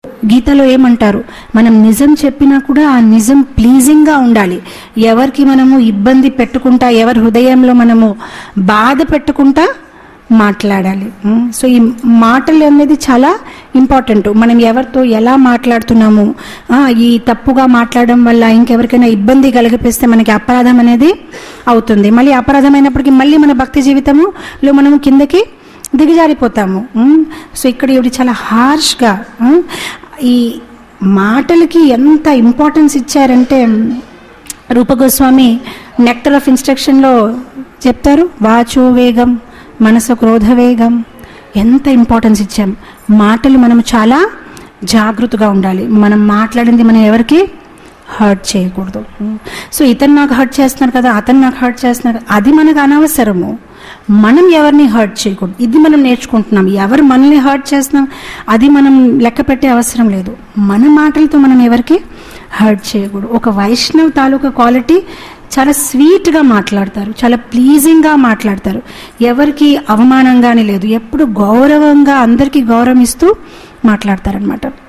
గీతలో ఏమంటారు మనం నిజం చెప్పినా కూడా ఆ నిజం ప్లీజింగ్ గా ఉండాలి ఎవరికి మనము ఇబ్బంది పెట్టుకుంటా ఎవరి హృదయంలో మనము బాధ పెట్టుకుంటా మాట్లాడాలి ఉమ్, సో ఈ మాటలు అనేది చాలా ఇంపార్టెంట్ మనం ఎవరితో ఎలా మాట్లాడుతున్నాము ఆ, ఈ తప్పుగా మాట్లాడడం వల్ల ఇంకెవరికైనా ఇబ్బంది కలిగిపిస్తే మనకి అపరాధం అనేది అవుతుంది మళ్ళీ అపరాధం అయినప్పటికీ మళ్ళీ మన భక్తి జీవితములో మనము కిందకి దిగజారిపోతాము ఉమ్, సో ఇక్కడ ఇవి చాలా హార్ష్గా ఉమ్, ఈ మాటలకి ఎంత ఇంపార్టెన్స్ ఇచ్చారంటే రూపగోస్వామి నెక్టర్ ఆఫ్ ఇన్స్ట్రక్షన్లో చెప్తారు వాచో వేగం మనసు క్రోధ వేగం ఎంత ఇంపార్టెన్స్ ఇచ్చాం మాటలు మనం చాలా జాగృతగా ఉండాలి మనం మాట్లాడింది మనం ఎవరికి హర్ట్ చేయకూడదు సో ఇతను నాకు హర్ట్ చేస్తున్నారు కదా అతను నాకు హర్ట్ చేస్తున్నారు కదా, అది మనకు అనవసరము మనం ఎవరిని హర్ట్ చేయకూడదు ఇది మనం నేర్చుకుంటున్నాం ఎవరు మనల్ని హర్ట్ చేస్తున్నాం అది మనం లెక్క పెట్టే అవసరం లేదు మన మాటలతో మనం ఎవరికి హర్ట్ చేయకూడదు ఒక వైష్ణవ్ తాలూకా క్వాలిటీ చాలా స్వీట్గా మాట్లాడతారు చాలా ప్లీజింగ్గా మాట్లాడతారు ఎవరికి అవమానంగానే లేదు ఎప్పుడు గౌరవంగా అందరికీ గౌరవం ఇస్తూ మాట్లాడతారనమాట